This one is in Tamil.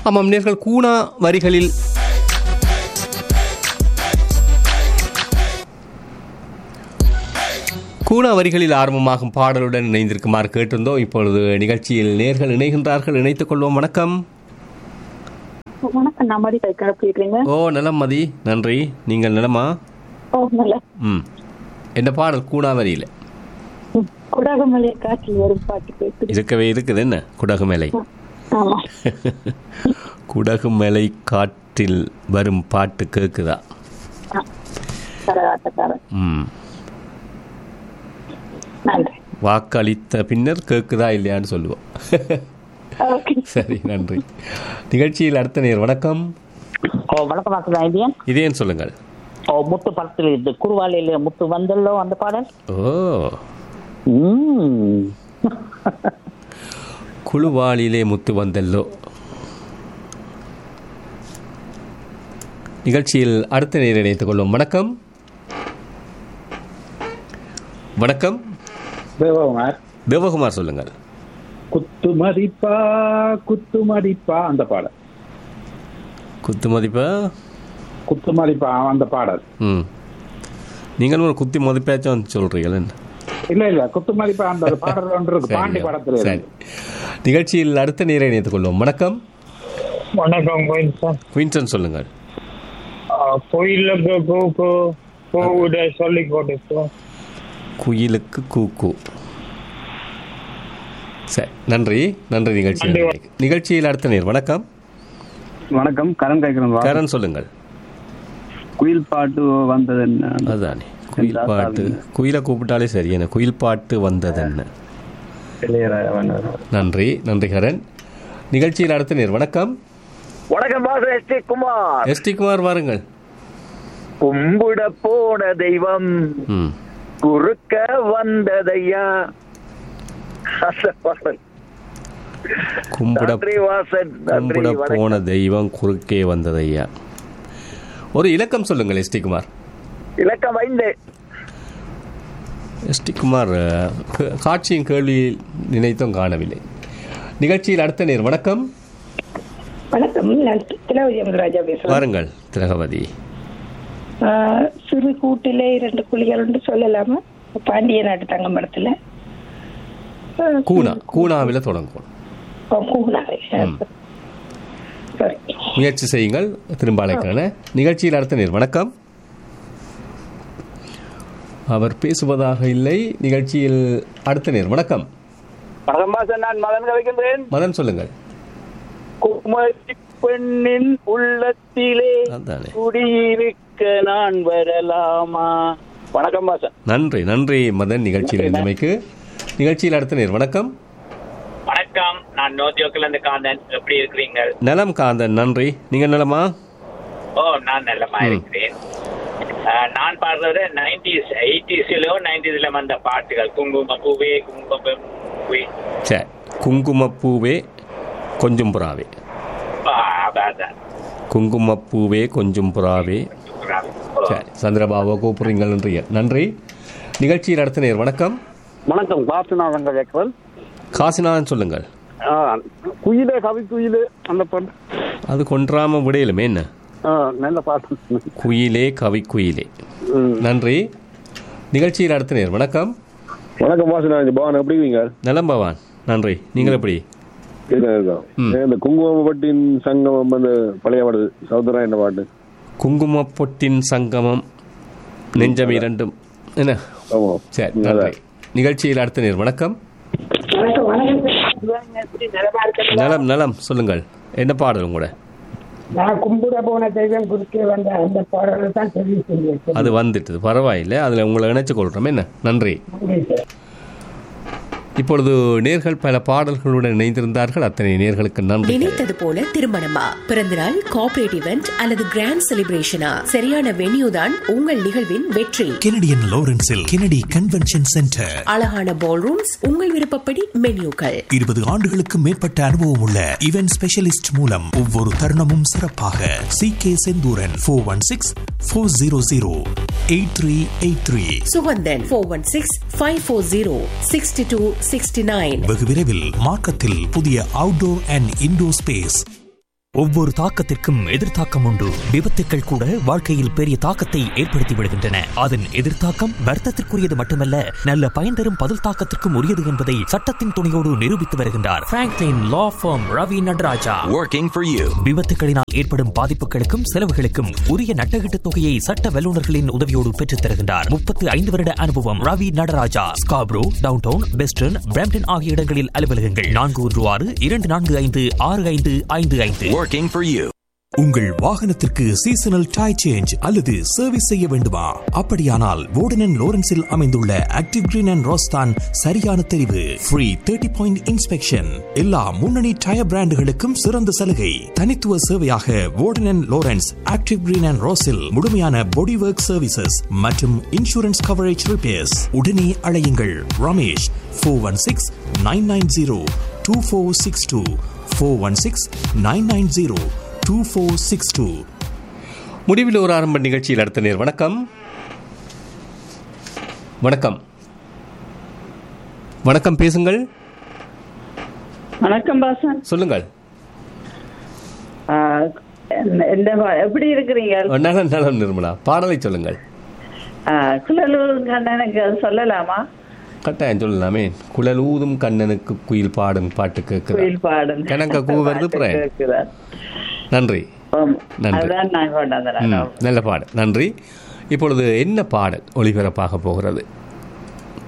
ஆமாம் நேர்கள் கூணா வரிகளில் கூணா வரிகளில் ஆர்வமாகும் பாடலுடன் இணைந்திருக்குமாறு கேட்டிருந்தோம் இப்பொழுது நிகழ்ச்சியில் நேர்கள் இணைகின்றார்கள் இணைத்துக் கொள்வோம் வணக்கம் வணக்கம் நான் மாதிரி கைக்கார போயிருக்கீங்க ஓ நலம் மதி நன்றி நீங்கள் நலமா ஓ நல்ல ம் என்ன பாடல் கூணா வரியில் குடாகமலை காற்றில் வரும் பாட்டு கேட்குது இருக்கவே இருக்குது என்ன குடகு மேலை ஆமா குடகு மேலை காற்றில் வரும் பாட்டு கேட்குதா கரகாட்டக்காரன் ம் நன்றி வாக்களித்த பின்னர் கேட்குதா இல்லையான்னு சொல்லுவோம் ஓகே சரி நன்றி நிகழ்ச்சியில் அடுத்த நேர் வணக்கம் ஓ வணக்கம் வாசல் ஐடியன் இதேன்னு சொல்லுங்கள் ஓ முத்து படத்தில் இது குருவாலையில முத்து வந்தல்லோ அந்த பாடல் ஓ ம். குழுவாளிலே முத்து வந்தல்லோ நிகழ்ச்சியில் அடுத்த நேர் இணைத்துக் கொள்வோம் வணக்கம் வணக்கம் தேவகுமார் தேவகுமார் சொல்லுங்கள் குத்து மதிப்பா குத்து மதிப்பா அந்த பாடல் குத்து மதிப்பா குத்து மதிப்பா அந்த பாடல் ம் நீங்கள் ஒரு குத்தி மதிப்பாச்சும் சொல்றீங்களா என்ன இல்ல இல்ல குத்து மதிப்பா அந்த பாடல் ஒன்று இருக்கு பாண்டி சரி, படத்துல சரி இருக்கு நிகழ்ச்சியில் அடுத்த நேரை இணைத்துக் கொள்வோம் வணக்கம் வணக்கம் கோயில் சார் குயின்சன் சொல்லுங்கள் கோயிலுக்கு கூக்கு கூவிட சொல்லி கொடுப்போம் குயிலுக்கு கூக்கு சரி நன்றி நன்றி நிகழ்ச்சி நன்றி. நிகழ்ச்சியில் அடுத்த நேர் வணக்கம் வணக்கம் கரண் கேட்கிறேன் கரண் சொல்லுங்கள் குயில் பாட்டு வந்தது என்ன அதுதானே குயில் பாட்டு குயிலை கூப்பிட்டாலே சரி என்ன குயில் பாட்டு வந்தது என்ன இளையராஜா நன்றி நன்றி கரண் நிகழ்ச்சியில் அடுத்த நேர் வணக்கம் வணக்கம் பாச S T Kumar S T Kumar வாருங்கள் கும்பிட போன தெய்வம் ம் குறுக்க வந்ததையா அந்த பாடல். கும்பிட நன்றி வாசன் நன்றி கும்பிட வணக்கம். போன தெய்வம் குறுக்கே வந்ததையா ஒரு இலக்கம் சொல்லுங்கள் எஸ் டி குமார் இலக்கம் ஐந்து எஸ் டி குமார் அஹ், க- காட்சியின் கேள்வி நினைத்தும் காணவில்லை நிகழ்ச்சியில் அடுத்த நேர் வணக்கம் வணக்கம் நான் திலவதி அமராஜா பேசுறேன் வாருங்கள் திலகவதி ஆஹ், சிறு கூட்டிலே இரண்டு குழிகள் என்று சொல்லலாமா பாண்டிய நாட்டு தங்கமரத்துல ஆஹ், கூனா கூனாவில் தொடங்கும் ஓ, கூனாவை ம். சரி முயற்சி செய்யுங்கள் திரும்ப அழைக்கிறேன் நிகழ்ச்சியில் அடுத்த நேர் வணக்கம் அவர் பேசுவதாக இல்லை நிகழ்ச்சியில் அடுத்த நேர் வணக்கம் வணக்கம் பாசன் நான் மதன் கலைக்கின்றேன் மதன் சொல்லுங்கள் குமரி பெண்ணின் உள்ளத்திலே அதானே குடியிருக்க நான் வரலாமா வணக்கம் பாசன் நன்றி நன்றி மதன் நிகழ்ச்சியில் இருந்தமைக்கு நிகழ்ச்சியில் அடுத்த நேர் வணக்கம் வணக்கம் நான் நோஜோக்கில் இருந்து காந்தன் எப்படி இருக்கிறீங்க நலம் காந்தன் நன்றி நீங்கள் நலமா ஓ நான் நல்லமா ம். இருக்கிறேன் ஆஹ், நான் பாடுறது நைன்டிஸ் எயிட்டிஸ்லோ நைன்டிஸ்ல வந்த பாட்டுகள் குங்கும பூவே குங்கும பூவே சரி குங்குமப்பூவே கொஞ்சம் புறாவே ஆ, அதான் குங்குமப்பூவே கொஞ்சம் புறாவே சரி சந்திரபாபு கூப்பிடுறீங்கன்றீங்க நன்றி நிகழ்ச்சியில் அடுத்த நேர் வணக்கம் வணக்கம் காசுநாதன் கேட்கிறேன் காசிநாதன் சொல்லுங்கள் குயிலே கவி குயிலே அந்த பாட்டு அது கொன்றாம விடையிலுமே என்ன ஆ, நல்ல பாட்டு குயிலே கவி குயிலே ம். நன்றி நிகழ்ச்சியில் அடுத்த நேர் வணக்கம் வணக்கம் வாசனாஜி பவன் எப்படி இருக்கீங்க நலம் பவான் நன்றி நீங்கள் எப்படி இருக்கேன் இருக்கோம் ம். இந்த குங்குமப்பட்டின் சங்கமம் வந்து பழைய பாடு சௌந்தரா என்ன பாட்டு குங்குமப்பொட்டின் சங்கமம் நெஞ்சம் இரண்டும் என்ன ஆமா சரி ம், நன்றி அதான். நிகழ்ச்சியில் அடுத்த நேர் வணக்கம் வணக்கம் வணக்கம் எப்படி நலமா இருக்கீங்களா? நலம் நலம் சொல்லுங்கள் என்ன பாடல் உங்களோட நான் கும்பிட போன தெய்வம் குறுக்கே வந்த அந்த பாடலை தான் தெரிவு செய்ய அது வந்துட்டுது பரவாயில்லை அதில் உங்களை இணைச்சு கொள்கிறோம் என்ன நன்றி இப்பொழுது நேர்கள் பல பாடல்களுடன் இணைந்திருந்தார்கள் அத்தனை நேர்களுக்கு நன்றி நினைத்தது போல திருமணமா பிறந்தநாள் கார்ப்பரேட் இவெண்ட் அல்லது கிராண்ட் செலிப்ரேஷனா சரியான வென்யூ தான் உங்கள் நிகழ்வின் வெற்றி கெனடியன் லாரன்ஸில் கெனடி கன்வென்ஷன் சென்டர் அழகான பால் ரூம்ஸ் உங்கள் விருப்பப்படி மென்யூக்கள் இருபது ஆண்டுகளுக்கு மேற்பட்ட அனுபவம் உள்ள இவென்ட் ஸ்பெஷலிஸ்ட் மூலம் ஒவ்வொரு தருணமும் சிறப்பாக C K Senthuran four one six four zero zero eight three eight three Suganthan four one six five four zero sixty two sixty nine வெகு விரைவில் மார்க்கத்தில் புதிய அவுட்டோர் அண்ட் இன்டோர் ஸ்பேஸ் ஒவ்வொரு தாக்கத்திற்கும் எதிர்த்தாக்கம் உண்டு விபத்துக்கள் கூட வாழ்க்கையில் பெரிய தாக்கத்தை ஏற்படுத்தி விடுகின்றன அதன் எதிர்த்தாக்கம் வர்த்தத்திற்குரியது மட்டுமல்ல நல்ல பயன் தரும் பதில் தாக்கத்திற்கும் உரியது என்பதை சட்டத்தின் துணையோடு நிரூபித்து வருகின்றார் Franklin law firm Ravi Nataraja Working for you. விபத்துகளினால் ஏற்படும் பாதிப்புகளுக்கும் செலவுகளுக்கும் உரிய நட்டகீட்டு தொகையை சட்ட வல்லுநர்களின் உதவியோடு பெற்றுத் தருகின்றார் முப்பத்து ஐந்து வருட அனுபவம் Ravi Nataraja Scarborough downtown western Brampton ஆகிய இடங்களில் அலுவலகங்கள் நான்கு ஒன்று ஆறு இரண்டு நான்கு ஐந்து ஆறு ஐந்து ஐந்து ஐந்து Working for you. உங்கள் வாகனத்திற்கு சீசனல் டை சேஞ்ச் அல்லது சர்வீஸ் செய்ய வேண்டுமா அப்படியானால் வோர்டன் லோரன்ஸில் அமைந்துள்ள ஆக்டிவ் கிரீன் அண்ட் ரோஸ்தான் சரியான தெரிவு ஃப்ரீ தேர்ட்டி பாயிண்ட் இன்ஸ்பெக்ஷன் எல்லா முன்னணி டயர் பிராண்டுகளுக்கும் சிறந்த சலுகை தனித்துவ சேவையாக Warden Lawrence active green and ரோஸில் முழுமையான பாடி ஒர்க் சர்வீசஸ் மற்றும் இன்சூரன்ஸ் கவரேஜ் ரிப்பேர்ஸ் உடனே அழையுங்கள் Ramesh four one six nine nine zero two four six two four one six nine nine zero two four six two முடிவில் ஒரு ஆரம்ப நிகழ்ச்சியில் அடுத்த நேர் வணக்கம் வணக்கம் வணக்கம் பேசுங்கள் வணக்கம் பாசன் சொல்லுங்கள் ஆ, என்ன- என்ன பா- எப்படி இருக்கிறீங்க நலம் நலம் நிர்மலா பாடலை சொல்லுங்கள் ஆ, குழலூர் கண்ணனுக்கு அது சொல்லலாமா கட்டாயம் சொல்லலாமே குழல் ஊதும் கண்ணனுக்கு குயில் பாடும் பாட்டு கேட்குது குயில் பாடல் கணக்க கூ வருது பிரேம் கேக்குதா? நன்றி ஆமா. நன்றி அதான் நான் கொண்டாந்துறேன் ம், நல்ல பாடல் நன்றி இப்பொழுது என்ன பாடல் ஒளிபரப்பாக போகிறது